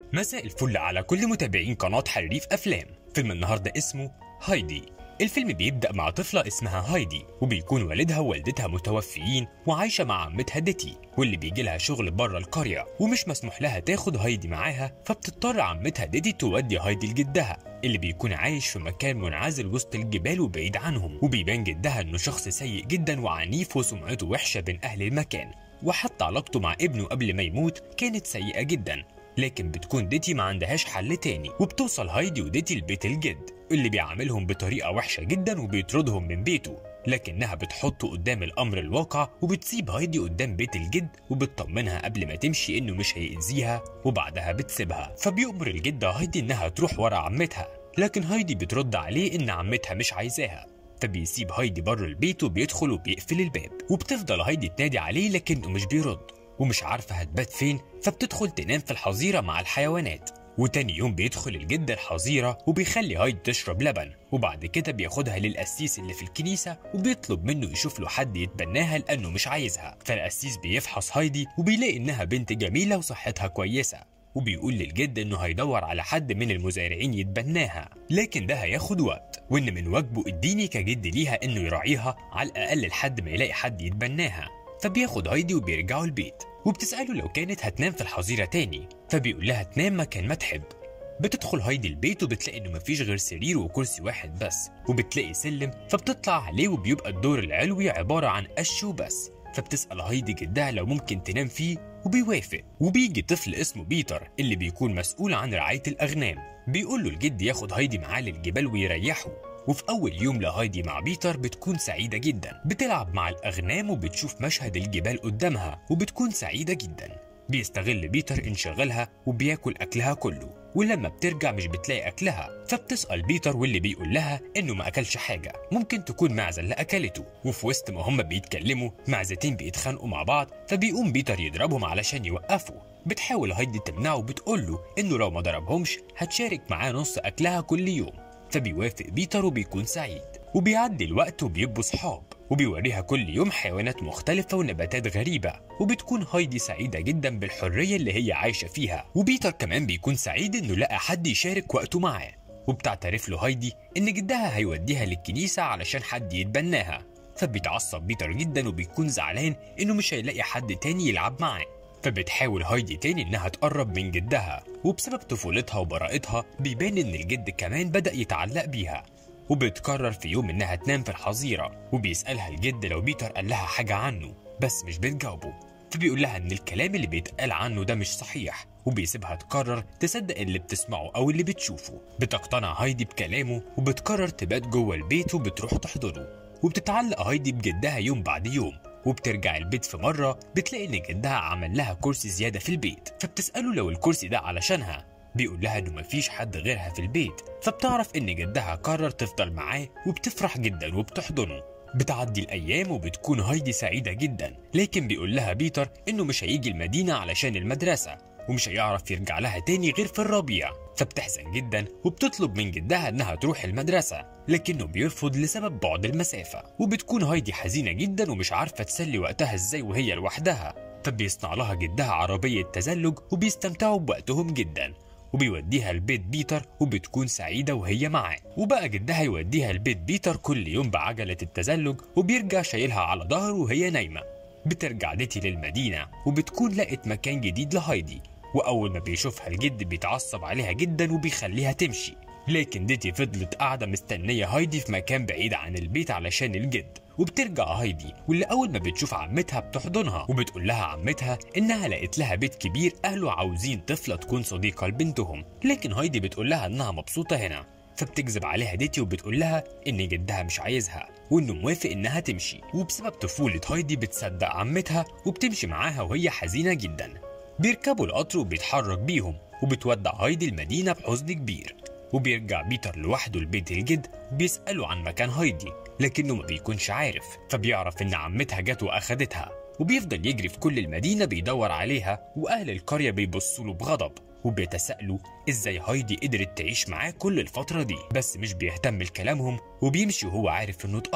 مساء الفل على كل متابعين قناة حريف أفلام فيلم النهاردة اسمه هايدي الفيلم بيبدأ مع طفلة اسمها هايدي وبيكون والدها ووالدتها متوفيين وعايشة مع عمتها ديتي واللي بيجي لها شغل بره القرية ومش مسموح لها تاخد هايدي معاها فبتضطر عمتها ديتي تودي هايدي لجدها اللي بيكون عايش في مكان منعزل وسط الجبال وبعيد عنهم وبيبان جدها انه شخص سيء جدا وعنيف وسمعته وحشة بين أهل المكان وحتى علاقته مع ابنه قبل ما يموت كانت سيئة جدا لكن بتكون ديتي ما عندهاش حل تاني وبتوصل هايدي وديتي لبيت الجد اللي بيعاملهم بطريقة وحشة جدا وبيطردهم من بيته لكنها بتحطه قدام الأمر الواقع وبتسيب هايدي قدام بيت الجد وبتطمنها قبل ما تمشي إنه مش هيأذيها وبعدها بتسيبها فبيأمر الجد هايدي إنها تروح ورا عمتها لكن هايدي بترد عليه إن عمتها مش عايزاها فبيسيب هايدي بره البيت وبيدخل وبيقفل الباب وبتفضل هايدي تنادي عليه لكنه مش بيرد ومش عارفة هتبات فين فبتدخل تنام في الحظيرة مع الحيوانات وتاني يوم بيدخل الجد الحظيرة وبيخلي هايدي تشرب لبن وبعد كده بياخدها للقسيس اللي في الكنيسة وبيطلب منه يشوف له حد يتبناها لأنه مش عايزها فالقسيس بيفحص هايدي وبيلاقي إنها بنت جميلة وصحتها كويسة وبيقول للجد انه هيدور على حد من المزارعين يتبناها لكن ده هياخد وقت وان من واجبه الديني كجد ليها انه يراعيها على الاقل لحد ما يلاقي حد يتبناها فبياخد هايدي وبيرجعوا البيت وبتسأله لو كانت هتنام في الحظيرة تاني فبيقول لها تنام مكان ما تحب بتدخل هايدي البيت وبتلاقي انه مفيش غير سرير وكرسي واحد بس وبتلاقي سلم فبتطلع عليه وبيبقى الدور العلوي عبارة عن قش وبس فبتسأل هايدي جدها لو ممكن تنام فيه وبيوافق وبيجي طفل اسمه بيتر اللي بيكون مسؤول عن رعاية الأغنام بيقول له الجد ياخد هايدي معاه للجبال ويريحه وفي أول يوم لهايدي مع بيتر بتكون سعيدة جدا بتلعب مع الأغنام وبتشوف مشهد الجبال قدامها وبتكون سعيدة جدا بيستغل بيتر انشغالها وبياكل أكلها كله ولما بترجع مش بتلاقي أكلها فبتسأل بيتر واللي بيقول لها إنه ما أكلش حاجة ممكن تكون معزة اللي أكلته وفي وسط ما هما بيتكلموا معزتين بيتخانقوا مع بعض فبيقوم بيتر يضربهم علشان يوقفوا بتحاول هايدي تمنعه وبتقول له إنه لو ما ضربهمش هتشارك معاه نص أكلها كل يوم فبيوافق بيتر وبيكون سعيد وبيعدي الوقت وبيبقوا صحاب وبيوريها كل يوم حيوانات مختلفة ونباتات غريبة وبتكون هايدي سعيدة جدا بالحرية اللي هي عايشة فيها وبيتر كمان بيكون سعيد انه لقى حد يشارك وقته معاه وبتعترف له هايدي ان جدها هيوديها للكنيسة علشان حد يتبناها فبيتعصب بيتر جدا وبيكون زعلان انه مش هيلاقي حد تاني يلعب معاه فبتحاول هايدي تاني انها تقرب من جدها وبسبب طفولتها وبراءتها بيبان ان الجد كمان بدأ يتعلق بيها وبتقرر في يوم انها تنام في الحظيرة وبيسألها الجد لو بيتر قال لها حاجة عنه بس مش بتجاوبه فبيقول لها ان الكلام اللي بيتقال عنه ده مش صحيح وبيسيبها تقرر تصدق اللي بتسمعه او اللي بتشوفه بتقتنع هايدي بكلامه وبتقرر تبات جوه البيت وبتروح تحضنه وبتتعلق هايدي بجدها يوم بعد يوم وبترجع البيت في مرة بتلاقي إن جدها عمل لها كرسي زيادة في البيت فبتسأله لو الكرسي ده علشانها بيقول لها إنه مفيش حد غيرها في البيت فبتعرف إن جدها قرر تفضل معاه وبتفرح جدا وبتحضنه بتعدي الأيام وبتكون هايدي سعيدة جدا لكن بيقول لها بيتر إنه مش هيجي المدينة علشان المدرسة ومش هيعرف يرجع لها تاني غير في الربيع فبتحزن جدا وبتطلب من جدها انها تروح المدرسة لكنه بيرفض لسبب بعد المسافة وبتكون هايدي حزينة جدا ومش عارفة تسلي وقتها ازاي وهي لوحدها فبيصنع لها جدها عربية تزلج وبيستمتعوا بوقتهم جدا وبيوديها البيت بيتر وبتكون سعيدة وهي معاه وبقى جدها يوديها البيت بيتر كل يوم بعجلة التزلج وبيرجع شايلها على ظهره وهي نايمة بترجع ديتي للمدينة وبتكون لقت مكان جديد لهايدي وأول ما بيشوفها الجد بيتعصب عليها جدا وبيخليها تمشي لكن ديتي فضلت قاعدة مستنية هايدي في مكان بعيد عن البيت علشان الجد وبترجع هايدي واللي أول ما بتشوف عمتها بتحضنها وبتقول لها عمتها إنها لقيت لها بيت كبير أهله عاوزين طفلة تكون صديقة لبنتهم لكن هايدي بتقول لها إنها مبسوطة هنا فبتكذب عليها ديتي وبتقول لها إن جدها مش عايزها وإنه موافق إنها تمشي وبسبب طفولة هايدي بتصدق عمتها وبتمشي معاها وهي حزينة جدا بيركبوا القطر وبيتحرك بيهم وبتودع هايدي المدينة بحزن كبير وبيرجع بيتر لوحده لبيت الجد بيسأله عن مكان هايدي لكنه ما بيكونش عارف فبيعرف إن عمتها جت وأخدتها وبيفضل يجري في كل المدينة بيدور عليها وأهل القرية بيبصوا له بغضب وبيتساءلوا ازاي هايدي قدرت تعيش معاه كل الفترة دي بس مش بيهتم لكلامهم وبيمشي وهو عارف انه اتأخر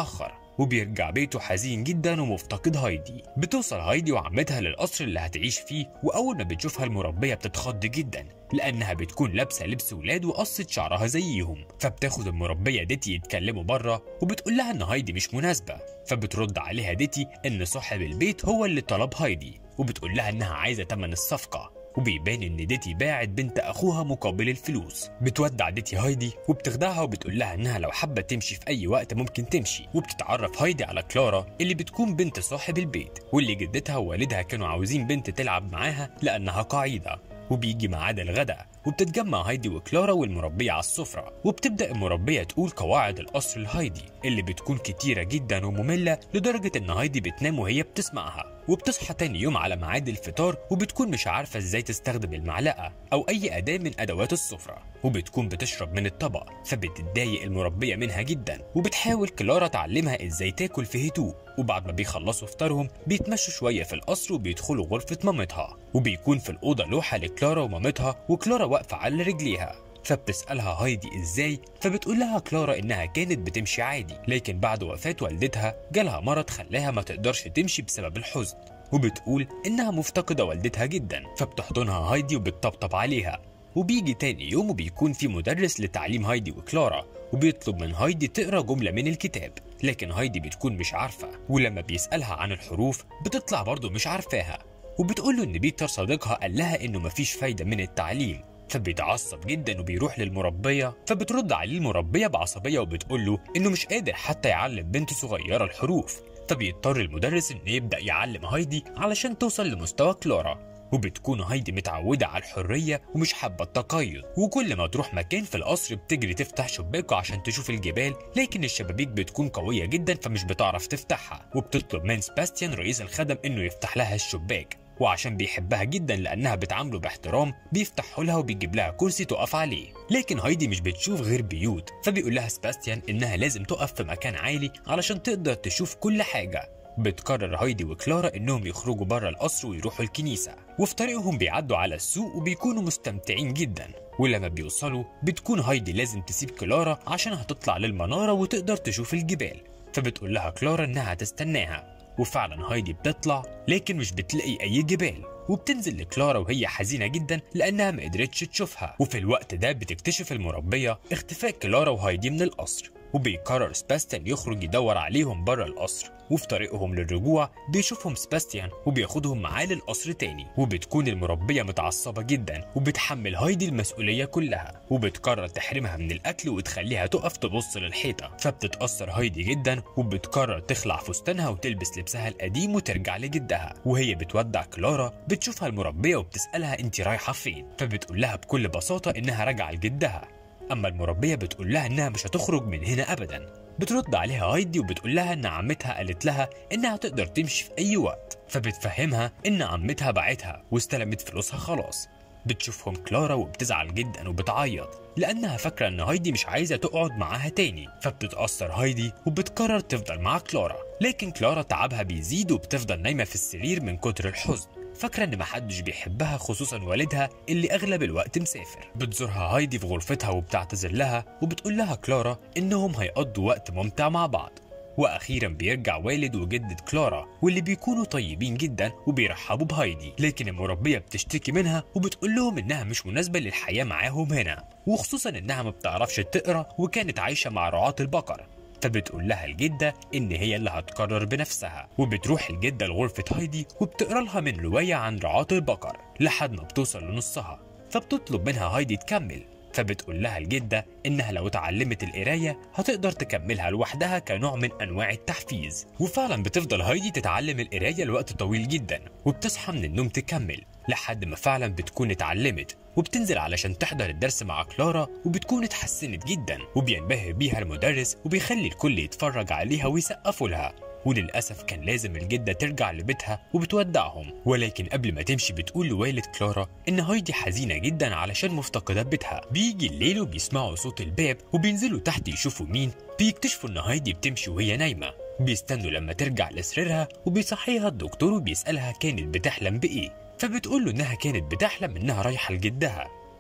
وبيرجع بيته حزين جدا ومفتقد هايدي بتوصل هايدي وعمتها للقصر اللي هتعيش فيه واول ما بتشوفها المربيه بتتخض جدا لانها بتكون لابسه لبس ولاد وقصت شعرها زيهم فبتاخد المربيه ديتي يتكلموا بره وبتقول لها ان هايدي مش مناسبه فبترد عليها ديتي ان صاحب البيت هو اللي طلب هايدي وبتقول لها انها عايزه تمن الصفقه وبيبان ان ديتي باعت بنت اخوها مقابل الفلوس بتودع ديتي هايدي وبتخدعها وبتقول لها انها لو حابه تمشي في اي وقت ممكن تمشي وبتتعرف هايدي على كلارا اللي بتكون بنت صاحب البيت واللي جدتها ووالدها كانوا عاوزين بنت تلعب معاها لانها قاعده وبيجي ميعاد الغداء وبتتجمع هايدي وكلارا والمربية على السفرة وبتبدأ المربية تقول قواعد القصر لهايدي اللي بتكون كتيرة جدا ومملة لدرجة إن هايدي بتنام وهي بتسمعها وبتصحى تاني يوم على ميعاد الفطار وبتكون مش عارفة ازاي تستخدم المعلقة أو أي أداة من أدوات السفرة وبتكون بتشرب من الطبق فبتتضايق المربية منها جدا وبتحاول كلارا تعلمها ازاي تاكل في هدوء وبعد ما بيخلصوا فطارهم بيتمشوا شوية في القصر وبيدخلوا غرفة مامتها وبيكون في الأوضة لوحة لكلارا ومامتها وكلارا واقفة على رجليها فبتسألها هايدي ازاي فبتقول لها كلارا انها كانت بتمشي عادي لكن بعد وفاة والدتها جالها مرض خلاها ما تقدرش تمشي بسبب الحزن وبتقول انها مفتقدة والدتها جدا فبتحضنها هايدي وبتطبطب عليها وبيجي تاني يوم وبيكون في مدرس لتعليم هايدي وكلارا وبيطلب من هايدي تقرا جملة من الكتاب لكن هايدي بتكون مش عارفة ولما بيسألها عن الحروف بتطلع برضه مش عارفاها وبتقول له ان بيتر صديقها قال لها انه مفيش فايدة من التعليم فبيتعصب جدا وبيروح للمربية فبترد عليه المربية بعصبية وبتقول له انه مش قادر حتى يعلم بنت صغيرة الحروف فبيضطر المدرس انه يبدأ يعلم هايدي علشان توصل لمستوى كلارا وبتكون هايدي متعودة على الحرية ومش حابة التقيد وكل ما تروح مكان في القصر بتجري تفتح شباكه عشان تشوف الجبال لكن الشبابيك بتكون قوية جدا فمش بتعرف تفتحها وبتطلب من سباستيان رئيس الخدم انه يفتح لها الشباك وعشان بيحبها جدا لانها بتعامله باحترام بيفتحه لها وبيجيب لها كرسي تقف عليه لكن هايدي مش بتشوف غير بيوت فبيقول لها سباستيان انها لازم تقف في مكان عالي علشان تقدر تشوف كل حاجه بتقرر هايدي وكلارا انهم يخرجوا بره القصر ويروحوا الكنيسه وفي طريقهم بيعدوا على السوق وبيكونوا مستمتعين جدا ولما بيوصلوا بتكون هايدي لازم تسيب كلارا عشان هتطلع للمناره وتقدر تشوف الجبال فبتقول لها كلارا انها تستناها وفعلا هايدي بتطلع لكن مش بتلاقي اي جبال وبتنزل لكلارا وهي حزينه جدا لانها ما قدرتش تشوفها وفي الوقت ده بتكتشف المربيه اختفاء كلارا وهايدي من القصر وبيقرر سباستيان يخرج يدور عليهم بره القصر وفي طريقهم للرجوع بيشوفهم سباستيان وبياخدهم معاه للقصر تاني وبتكون المربية متعصبة جدا وبتحمل هايدي المسؤولية كلها وبتقرر تحرمها من الأكل وتخليها تقف تبص للحيطة فبتتأثر هايدي جدا وبتقرر تخلع فستانها وتلبس لبسها القديم وترجع لجدها وهي بتودع كلارا بتشوفها المربية وبتسألها انت رايحة فين فبتقول لها بكل بساطة انها راجعة لجدها اما المربيه بتقول لها انها مش هتخرج من هنا ابدا بترد عليها هايدي وبتقول لها ان عمتها قالت لها انها تقدر تمشي في اي وقت فبتفهمها ان عمتها باعتها واستلمت فلوسها خلاص بتشوفهم كلارا وبتزعل جدا وبتعيط لانها فاكره ان هايدي مش عايزه تقعد معاها تاني فبتتاثر هايدي وبتقرر تفضل مع كلارا لكن كلارا تعبها بيزيد وبتفضل نايمه في السرير من كتر الحزن فاكره ان محدش بيحبها خصوصا والدها اللي اغلب الوقت مسافر بتزورها هايدي في غرفتها وبتعتذر لها وبتقول لها كلارا انهم هيقضوا وقت ممتع مع بعض واخيرا بيرجع والد وجدة كلارا واللي بيكونوا طيبين جدا وبيرحبوا بهايدي لكن المربيه بتشتكي منها وبتقول لهم انها مش مناسبه للحياه معاهم هنا وخصوصا انها ما بتعرفش تقرا وكانت عايشه مع رعاة البقر فبتقول لها الجدة إن هي اللي هتقرر بنفسها وبتروح الجدة لغرفة هايدي وبتقرا لها من رواية عن رعاة البقر لحد ما بتوصل لنصها فبتطلب منها هايدي تكمل فبتقول لها الجدة إنها لو اتعلمت القراية هتقدر تكملها لوحدها كنوع من أنواع التحفيز وفعلا بتفضل هايدي تتعلم القراية لوقت طويل جدا وبتصحى من النوم تكمل لحد ما فعلا بتكون اتعلمت وبتنزل علشان تحضر الدرس مع كلارا وبتكون اتحسنت جدا وبينبهر بيها المدرس وبيخلي الكل يتفرج عليها ويسقفوا لها وللأسف كان لازم الجدة ترجع لبيتها وبتودعهم ولكن قبل ما تمشي بتقول لوالد كلارا إن هايدي حزينة جدا علشان مفتقدة بيتها بيجي الليل وبيسمعوا صوت الباب وبينزلوا تحت يشوفوا مين بيكتشفوا إن هايدي بتمشي وهي نايمة بيستنوا لما ترجع لسريرها وبيصحيها الدكتور وبيسألها كانت بتحلم بإيه فبتقول له إنها كانت بتحلم إنها رايحة لجدها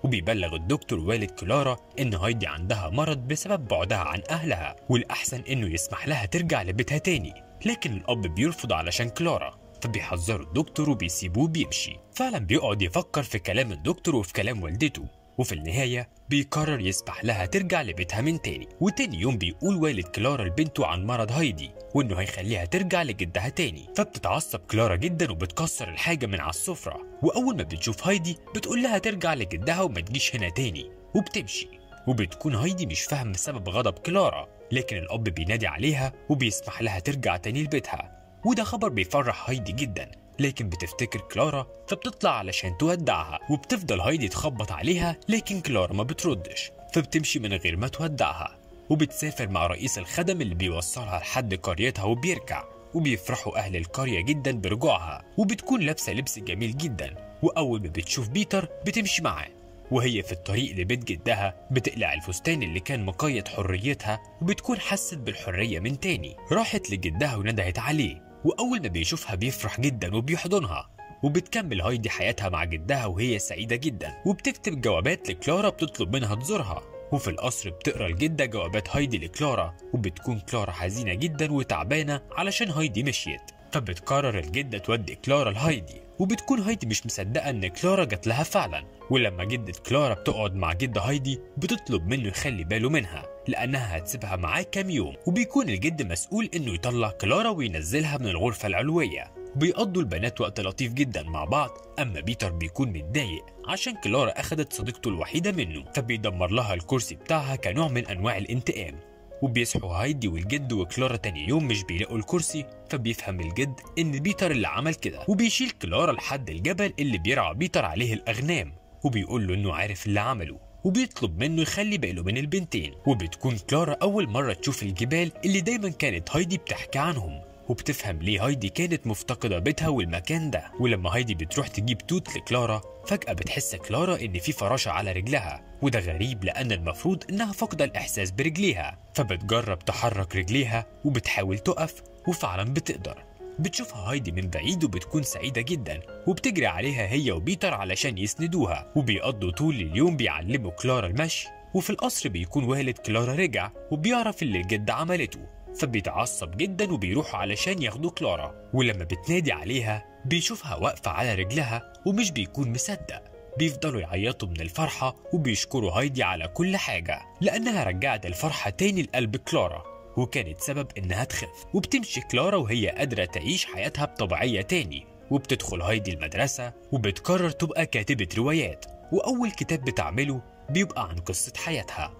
وبيبلغ الدكتور والد كلارا إن هايدي عندها مرض بسبب بعدها عن أهلها والأحسن إنه يسمح لها ترجع لبيتها تاني لكن الأب بيرفض علشان كلارا فبيحذروا الدكتور وبيسيبوه بيمشي فعلا بيقعد يفكر في كلام الدكتور وفي كلام والدته وفي النهاية بيقرر يسمح لها ترجع لبيتها من تاني وتاني يوم بيقول والد كلارا لبنته عن مرض هايدي وانه هيخليها ترجع لجدها تاني فبتتعصب كلارا جدا وبتكسر الحاجة من على السفرة واول ما بتشوف هايدي بتقول لها ترجع لجدها وما تجيش هنا تاني وبتمشي وبتكون هايدي مش فاهم سبب غضب كلارا لكن الاب بينادي عليها وبيسمح لها ترجع تاني لبيتها وده خبر بيفرح هايدي جدا لكن بتفتكر كلارا فبتطلع علشان تودعها وبتفضل هايدي تخبط عليها لكن كلارا ما بتردش فبتمشي من غير ما تودعها وبتسافر مع رئيس الخدم اللي بيوصلها لحد قريتها وبيرجع وبيفرحوا أهل القرية جدا برجوعها وبتكون لابسة لبس جميل جدا وأول ما بتشوف بيتر بتمشي معاه وهي في الطريق لبيت جدها بتقلع الفستان اللي كان مقيد حريتها وبتكون حست بالحرية من تاني راحت لجدها وندهت عليه وأول ما بيشوفها بيفرح جدا وبيحضنها وبتكمل هايدي حياتها مع جدها وهي سعيدة جدا وبتكتب جوابات لكلارا بتطلب منها تزورها وفي القصر بتقرا الجدة جوابات هايدي لكلارا وبتكون كلارا حزينة جدا وتعبانة علشان هايدي مشيت فبتقرر الجدة تودي كلارا لهايدي وبتكون هايدي مش مصدقة إن كلارا جات لها فعلا ولما جدة كلارا بتقعد مع جد هايدي بتطلب منه يخلي باله منها لأنها هتسيبها معاه كام يوم وبيكون الجد مسؤول إنه يطلع كلارا وينزلها من الغرفة العلوية بيقضوا البنات وقت لطيف جدا مع بعض أما بيتر بيكون متضايق عشان كلارا أخدت صديقته الوحيدة منه فبيدمر لها الكرسي بتاعها كنوع من أنواع الانتقام وبيصحوا هايدي والجد وكلارا تاني يوم مش بيلاقوا الكرسي فبيفهم الجد ان بيتر اللي عمل كده وبيشيل كلارا لحد الجبل اللي بيرعى بيتر عليه الاغنام وبيقول له انه عارف اللي عمله وبيطلب منه يخلي باله من البنتين وبتكون كلارا اول مره تشوف الجبال اللي دايما كانت هايدي بتحكي عنهم وبتفهم ليه هايدي كانت مفتقدة بيتها والمكان ده ولما هايدي بتروح تجيب توت لكلارا فجأة بتحس كلارا إن في فراشة على رجلها وده غريب لأن المفروض إنها فاقدة الإحساس برجليها فبتجرب تحرك رجليها وبتحاول تقف وفعلا بتقدر بتشوفها هايدي من بعيد وبتكون سعيدة جدا وبتجري عليها هي وبيتر علشان يسندوها وبيقضوا طول اليوم بيعلموا كلارا المشي وفي القصر بيكون والد كلارا رجع وبيعرف اللي الجد عملته فبيتعصب جدا وبيروحوا علشان ياخدوا كلارا ولما بتنادي عليها بيشوفها واقفة على رجلها ومش بيكون مصدق بيفضلوا يعيطوا من الفرحة وبيشكروا هايدي على كل حاجة لأنها رجعت الفرحة تاني لقلب كلارا وكانت سبب إنها تخف وبتمشي كلارا وهي قادرة تعيش حياتها بطبيعية تاني وبتدخل هايدي المدرسة وبتقرر تبقى كاتبة روايات وأول كتاب بتعمله بيبقى عن قصة حياتها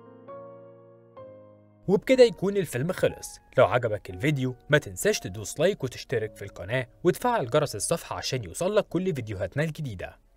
وبكده يكون الفيلم خلص لو عجبك الفيديو ما تنساش تدوس لايك وتشترك في القناة وتفعل جرس الصفحة عشان يوصلك كل فيديوهاتنا الجديدة